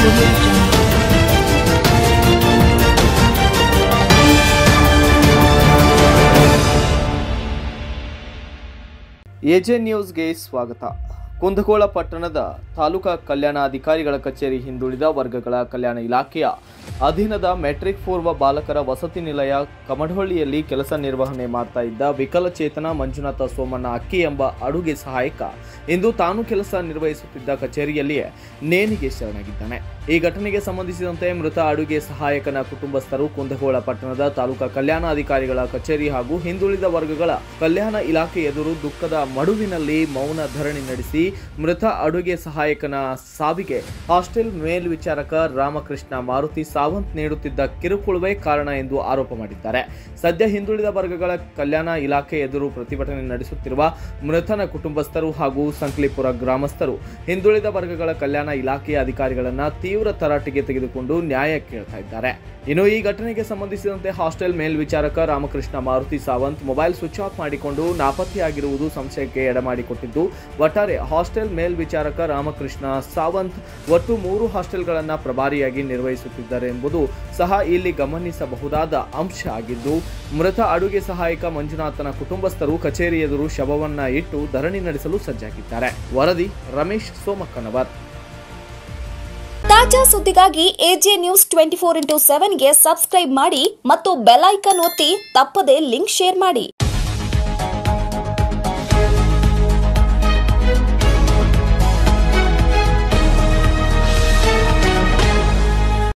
Audio Jungle. AJ ನ್ಯೂಸ್ಗೆ ಸ್ವಾಗತ ಕುಂದಗೋಳ ಪಟ್ಟಣದ ತಾಲೂಕಾ ಕಲ್ಯಾಣಾಧಿಕಾರಿಗಳ ಕಚೇರಿ ಹಿಂದುಳಿದ ವರ್ಗಗಳ ಕಲ್ಯಾಣ ಇಲಾಖೆಯ ಅಧೀನದ ಮೆಟ್ರಿಕ್ ಪೂರ್ವ ಬಾಲಕರ ವಸತಿ ನಿಲಯ ಕಮಡಹಳ್ಳಿಯಲ್ಲಿ ಕೆಲಸ ನಿರ್ವಹಣೆ ಮಾಡ್ತಾ ಇದ್ದ ವಿಕಲಚೇತನ ಮಂಜುನಾಥ ಸೋಮಣ್ಣ ಅಕ್ಕಿ ಎಂಬ ಅಡುಗೆ ಸಹಾಯಕ ಇಂದು ತಾನು ಕೆಲಸ ನಿರ್ವಹಿಸುತ್ತಿದ್ದ ಕಚೇರಿಯಲ್ಲಿಯೇ ನೇಣಿಗೆ ಶರಣಾಗಿದ್ದಾನೆ ಈ ಘಟನೆಗೆ ಸಂಬಂಧಿಸಿದಂತೆ ಮೃತ ಅಡುಗೆ ಸಹಾಯಕನ ಕುಟುಂಬಸ್ಥರು ಕುಂದಗೋಳ ಪಟ್ಟಣದ ತಾಲೂಕಾ ಕಲ್ಯಾಣಾಧಿಕಾರಿಗಳ ಕಚೇರಿ ಹಾಗೂ ಹಿಂದುಳಿದ ವರ್ಗಗಳ ಕಲ್ಯಾಣ ಇಲಾಖೆ ಎದುರು ದುಃಖದ ಮಡುವಿನಲ್ಲಿ ಮೌನ ಧರಣಿ ನಡೆಸಿ ಮೃತ ಅಡುಗೆ ಸಹಾಯಕನ ಸಾವಿಗೆ ಹಾಸ್ಟೆಲ್ ಮೇಲ್ವಿಚಾರಕ ರಾಮಕೃಷ್ಣ ಮಾರುತಿ ಸಾವಂತ್ ನೀಡುತ್ತಿದ್ದ ಕಿರುಕುಳುವೇ ಕಾರಣ ಎಂದು ಆರೋಪ ಮಾಡಿದ್ದಾರೆ ಸದ್ಯ ಹಿಂದುಳಿದ ವರ್ಗಗಳ ಕಲ್ಯಾಣ ಇಲಾಖೆ ಎದುರು ಪ್ರತಿಭಟನೆ ನಡೆಸುತ್ತಿರುವ ಮೃತನ ಕುಟುಂಬಸ್ಥರು ಹಾಗೂ ಸಂಕ್ಲಿಪುರ ಗ್ರಾಮಸ್ಥರು ಹಿಂದುಳಿದ ವರ್ಗಗಳ ಕಲ್ಯಾಣ ಇಲಾಖೆಯ ಅಧಿಕಾರಿಗಳನ್ನ ತೀವ್ರ ತರಾಟೆಗೆ ತೆಗೆದುಕೊಂಡು ನ್ಯಾಯ ಕೇಳ್ತಾ ಇದ್ದಾರೆ ಇನ್ನು ಈ ಘಟನೆಗೆ ಸಂಬಂಧಿಸಿದಂತೆ ಹಾಸ್ಟೆಲ್ ಮೇಲ್ವಿಚಾರಕ Ramakrishna Maruti Sawant mobile switch off ಮಾಡಿಕೊಂಡು ನಾಪತ್ತೆಯಾಗಿರುವುದು ಸಂಶಯಕ್ಕೆ ಎಡಮಾಡಿಕೊಟ್ಟಿದ್ದು ಒಟ್ಟಾರೆ ಹಾಸ್ಟೆಲ್ ಮೇಲ್ವಿಚಾರಕ ರಾಮಕೃಷ್ಣ ಸಾವಂತ್ ಒಟ್ಟು ಮೂರು ಹಾಸ್ಟೆಲ್ಗಳನ್ನ ಪ್ರಭಾರಿಯಾಗಿ ನಿರ್ವಹಿಸುತ್ತಿದ್ದಾರೆ ಎಂಬುದು ಸಹ ಇಲ್ಲಿ ಗಮನಿಸಬಹುದಾದ ಅಂಶ ಆಗಿದ್ದು ಮೃತ ಅಡುಗೆ ಸಹಾಯಕ ಮಂಜುನಾಥನ ಕುಟುಂಬಸ್ಥರು ಕಚೇರಿ ಎದುರು ಶವವನ್ನ ಇಟ್ಟು ಧರಣಿ ನಡೆಸಲು ಸಜ್ಜಾಗಿದ್ದಾರೆ ವರದಿ ರಮೇಶ್ ಸೋಮಕ್ಕನವರ್ ತಾಜಾ ಸುದ್ದಿಗಾಗಿ AJ news twenty four into ಸೆವೆನ್ಗೆ ಸಬ್ಸ್ಕ್ರೈಬ್ ಮಾಡಿ ಮತ್ತು ಬೆಲ್ ಐಕಾನ್ ಒತ್ತಿ ತಪ್ಪದೇ ಲಿಂಕ್ ಶೇರ್ ಮಾಡಿ